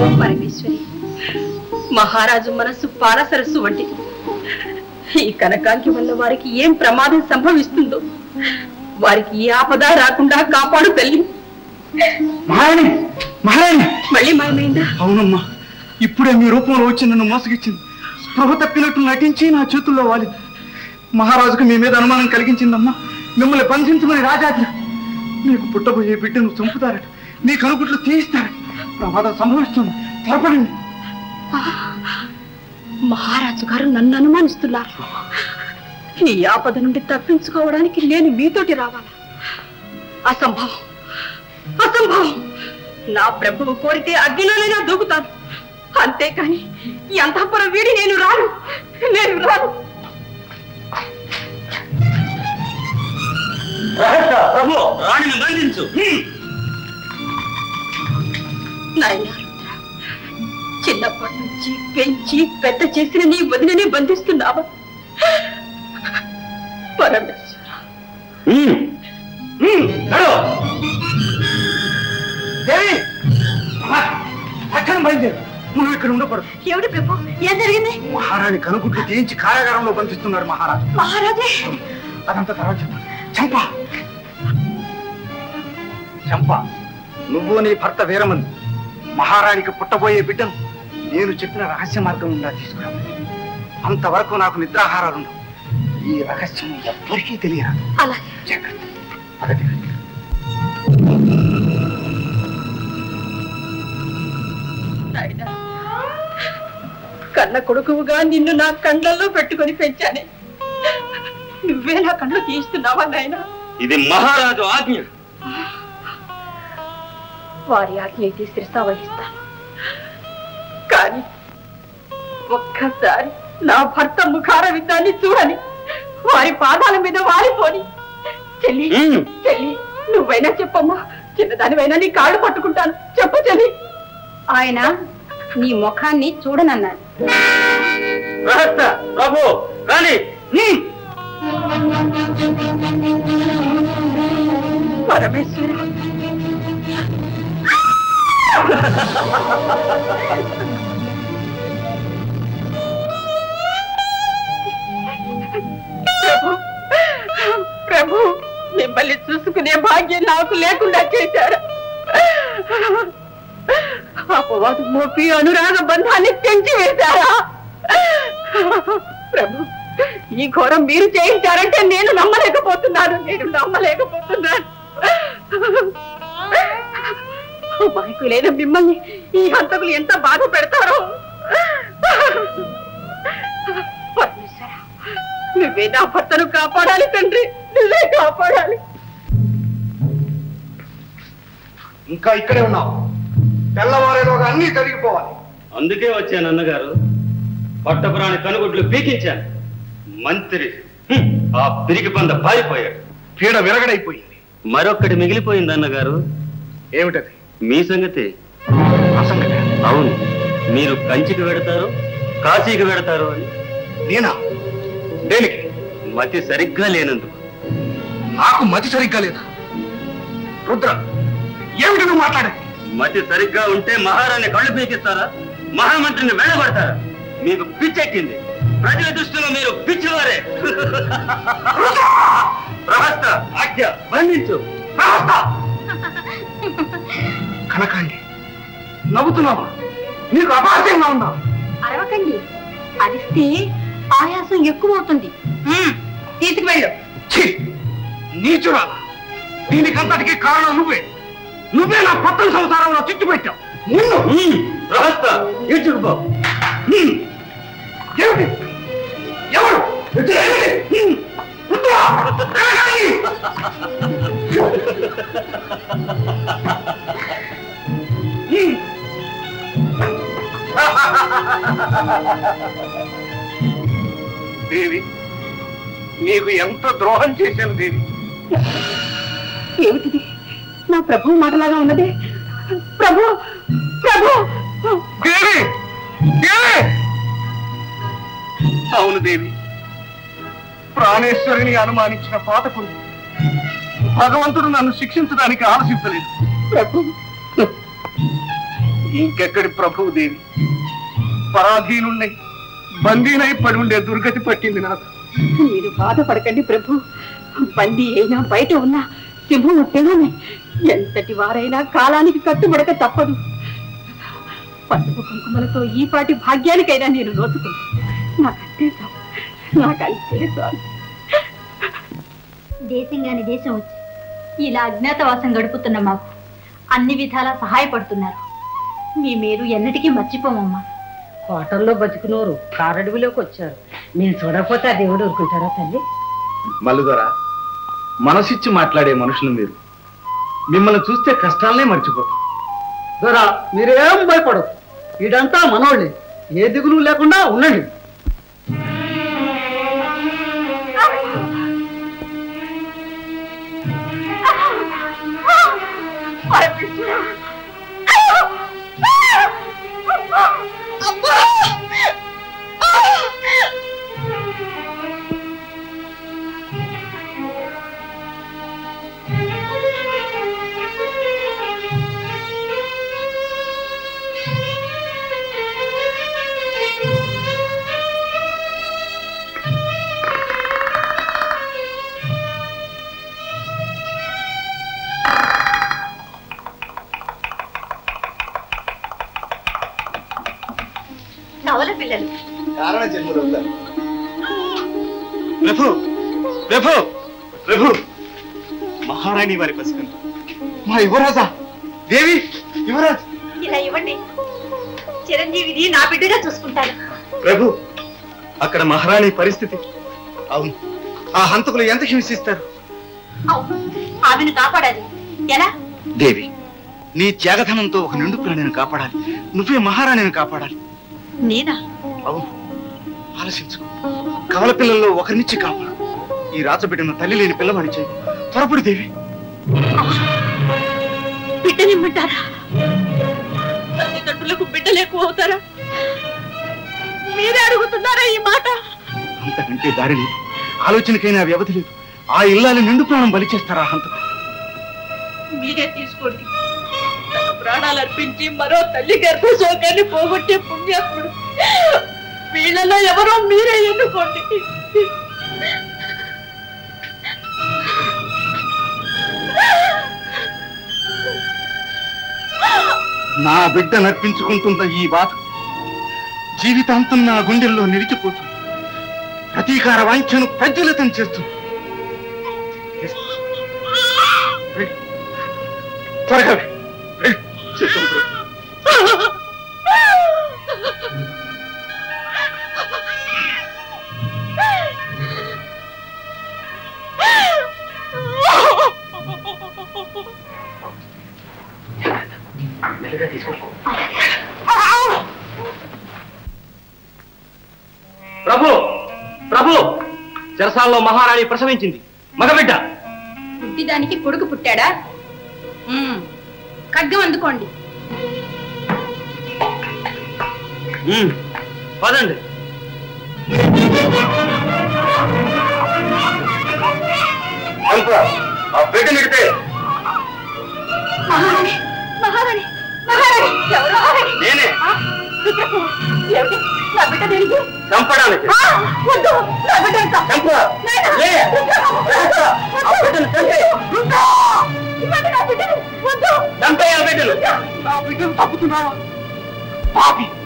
పరమేశ్వరి మహారాజు మనస్సు పాల సరస్సు వంటిది ఈ కనకాంకి వల్ల వారికి ఏం ప్రమాదం సంభవిస్తుందో వారికి ఏ ఆపద రాకుండా కాపాడు తల్లి మహారాణి మహారాణి మళ్ళీ మాయమైందా అవునమ్మా ఇప్పుడే మీ రూపంలో వచ్చి నన్ను మోసగిచ్చింది స్పృహ తప్పినట్టు నటించి నా చేతుల్లో వాలింది మహారాజుకు మీ మీద అనుమానం కలిగించిందమ్మా మిమ్మల్ని బంధించమని రాజాజ్ఞ మీకు పుట్టబోయే బిడ్డను చంపుతారట మీ కనుగుట్లు తీయిస్తారట ప్రమాదం సంభవిస్తుంది త్వరపడండి మహారాజు గారు నన్ను అనుమానిస్తున్నారు ఈ ఆపద నుండి తప్పించుకోవడానికి నేను మీతోటి రావాలా అసంభవం అసంభవం నా ప్రభువు కోరితే అగ్నిలోనైనా దూకుతాను అంతేకాని ఈ అంతఃపురం వీడి నేను రాను నేను రాను ప్రభు రాణిని బంధించు నాయనా రుద్ర, చిన్నప్పటి నుంచి పెంచి పెద్ద చేసిన నీ వదిననే బంధిస్తున్నావా పరమేశ్వర దేవి పక్కన బయలుదేరు నువ్వు ఇక్కడ ఉండకూడదు ఏమిటి ప్రభు ఏం జరిగింది మహారాణి కనుగుడ్లు తీయించి కారాగారంలో బంధిస్తున్నారు మహారాజు మహారాజే అదంతా తర్వాత చెప్తాను చంప చంప నువ్వు నీ భర్త వీరమని మహారాణికి పుట్టబోయే బిడ్డను నేను చెప్పిన రహస్య మార్గం ఉందా తీసుకురావాలి అంతవరకు నాకు నిద్రాహారాలు ఉండవు ఈ రహస్యం ఎవ్వరికీ తెలియరాదు అలాగే జాగ్రత్త పగటి నాయనా, కన్న కొడుకువుగా నిన్ను నా కండ్లలో పెట్టుకొని పెంచానే నువ్వే నా కళ్ళు తీస్తున్నావా నాయనా ఇది మహారాజు ఆజ్ఞ వారి ఆజ్ఞకి శిరస వహిస్తాను కానీ ఒక్కసారి నా భర్త ముఖార విద్దాన్ని చూడని వారి పాదాల మీద వారిపోని చెల్లి మ్మ్. చెల్లి నువ్వైనా చెప్పమ్మా చిన్నదానివైనా నీ కాళ్ళు పట్టుకుంటాను చెప్పు చెల్లి ఆయన నీ ముఖాన్ని చూడనన్నాడు రహస్య ప్రభు రాణి పరమేశ్వర ప్రభు ప్రభు మిమ్మల్ని చూసుకునే భాగ్యం నాకు లేకుండా చేశారు అపవాదం మోపి అనురాగ బంధాన్ని తెంచి వేశారా ప్రభు ఈ ఘోరం మీరు చేయించారంటే నేను నమ్మలేకపోతున్నాను నేను నమ్మలేకపోతున్నాను అమాయకులైన మిమ్మల్ని ఈ హంతకులు ఎంత బాధ పెడతారో పరమేశ్వర నువ్వే నా భర్తను కాపాడాలి తండ్రి నువ్వే కాపాడాలి ఇంకా ఇక్కడే ఉన్నావు తెల్లవారేలోగా అన్నీ జరిగిపోవాలి అందుకే వచ్చాను అన్నగారు పట్టపురాణి కనుగుడ్లు పీకించాను మంత్రి హ్మ్, ఆ పిరికి పంద పారిపోయాడు పీడ విరగడైపోయింది మరొక్కటి మిగిలిపోయింది అన్నగారు ఏమిటది మీ సంగతి అసంగతి అవును మీరు కంచికి వెడతారు కాశీకి వెడతారు అని నేనా దేనికి మతి సరిగ్గా లేనందుకు నాకు మతి సరిగ్గా లేదా రుద్ర ఏమిటి నువ్వు మాట్లాడేది మతి సరిగ్గా ఉంటే మహారాణి కళ్ళు పీకిస్తారా మహామంత్రిని వెళ్ళబడతారా మీకు పిచ్చెక్కింది ప్రజల దృష్టిలో మీరు పిచ్చివారే ప్రహస్త ఆజ్ఞ బంధించు కనకాండి నవ్వుతున్నావా నీకు అపాస్యంగా ఉందా అరవకండి అరిస్తే ఆయాసం ఎక్కువవుతుంది తీసుకువెళ్ళు ఛీ నీచురాలా దీనికంతటికి కారణం నువ్వే నువ్వే నా పట్టణ సంసారంలో చిచ్చు పెట్టావు నిన్ను హ్మ్, ప్రహస్త ఈడ్చుకుపో హ్మ్. ఏమిటి ఎవరు ఏమిటి? హ్మ్. రుద్ర! కనకాంగి! హ్మ్. దేవి నీకు ఎంత ద్రోహం చేశాను దేవి ఏమిటిది నా ప్రభు మాటలాగా ఉన్నది ప్రభు ప్రభు దేవి దేవి అవును దేవి ప్రాణేశ్వరిని అనుమానించిన పాతకుడు భగవంతుడు నన్ను శిక్షించడానికి ఆలోచించలేదు ప్రభు ఇంకెక్కడి ప్రభువు దేవి పరాధీనున్నై బందీనై పడి ఉండే దుర్గతి పట్టింది నాకు మీరు బాధపడకండి ప్రభు బందీ అయినా బయట ఉన్న సింహం తెగమే ఎంతటి వారైనా కాలానికి కట్టుబడక తప్పదు పసుపు కుంకుమలతో ఈ పాటి భాగ్యానికైనా నేను నోచుకున్నాను నాకంటే చాలు. నాకంటే చాలు దేశంగాని దేశం వచ్చి ఇలా అజ్ఞాతవాసం గడుపుతున్న మాకు అన్ని విధాలా సహాయపడుతున్నారు మీ మీరు ఎన్నటికీ మర్చిపోమమ్మా హోటల్లో బతుకునోరు కారడవిలోకి వచ్చారు నేను చూడకపోతే ఆ దేవుడు ఊరుకుంటారా తల్లి మల్లుదొర మనసిచ్చి మాట్లాడే మనుషులు మీరు మిమ్మల్ని చూస్తే కష్టాలనే మర్చిపోతాం దొరా మీరేం భయపడదు వీడంతా మనోళ్ళే ఏ దిగులు లేకుండా ఉండండి నవల పిల్లలు కారణ జన్మలవుతారు ప్రభు ప్రభు ప్రభు మహారాణి వారి పసికందు మా యువరాజా దేవి యువరాజ్ ఇలా ఇవ్వండి చిరంజీవిని నా బిడ్డగా చూసుకుంటాను ప్రభు అక్కడ మహారాణి పరిస్థితి అవును ఆ హంతకులు ఎంత హింసిస్తారు అవును ఆమెను కాపాడాలి ఎలా దేవి నీ త్యాగధనంతో ఒక నిండు ప్రాణిని కాపాడాలి నువ్వే మహారాణిని కాపాడాలి నేనా అవును ఆలోచించుకో కవల పిల్లల్లో ఒకరినిచ్చి కాపాడు ఈ రాచబిడ్డను తల్లి లేని పిల్లవాడి చేయి త్వరపడి దేవి బిడ్డనిమ్మంటారా తల్లిదండ్రులకు బిడ్డలు ఎక్కువ అవుతారా మీరే అడుగుతున్నారా ఈ మాట అంతకంటే దారి లేదు ఆలోచనకైనా వ్యవధి లేదు ఆ ఇల్లాలి నిండు ప్రాణం బలి చేస్తారా హంతకు మీరే తీసుకోండి తన ప్రాణాలు అర్పించి మరో తల్లి గర్భ శోకాన్ని పోగొట్టే పుణ్యాత్ముడు వీళ్ళలో ఎవరో మీరే ఎన్నుకోండి నా బిడ్డ నర్పించుకుంటున్న ఈ బాధ జీవితాంతం నా గుండెల్లో నిలిచిపోతుంది ప్రతీకార వాంఛను ప్రజ్వలితం చేస్తుంది వెళ్ళు. త్వరగా వెళ్ళు. వెళ్ళు. చిత్తం ప్రభు. ప్రభు ప్రభు చెరసాలలో మహారాణి ప్రసవించింది మగబిడ్డ పుట్టిదానికి కొడుకు పుట్టాడా మ్మ్. ఖడ్గం అందుకోండి ఉమ్, పదండి ఆ బిడ్డ నిడితే మహారాణి మహారాణి మహారాణి ఎవరు మహారాణి నేనే ఆ, రుద్రపు, ఏమిటి నా బిడ్డ దేనికి చంపడానికి ఆ, వద్దు నా బిడ్డ ఎంత? చంప నాయనా, లే. రుద్రపు, చంప. ఆ బిడ్డను చంపే. రుద్ర, ఇవ్వండి నా బిడ్డను వద్దు చంపే ఆ బిడ్డలు నా బిడ్డను తప్పుతున్నావా పాపి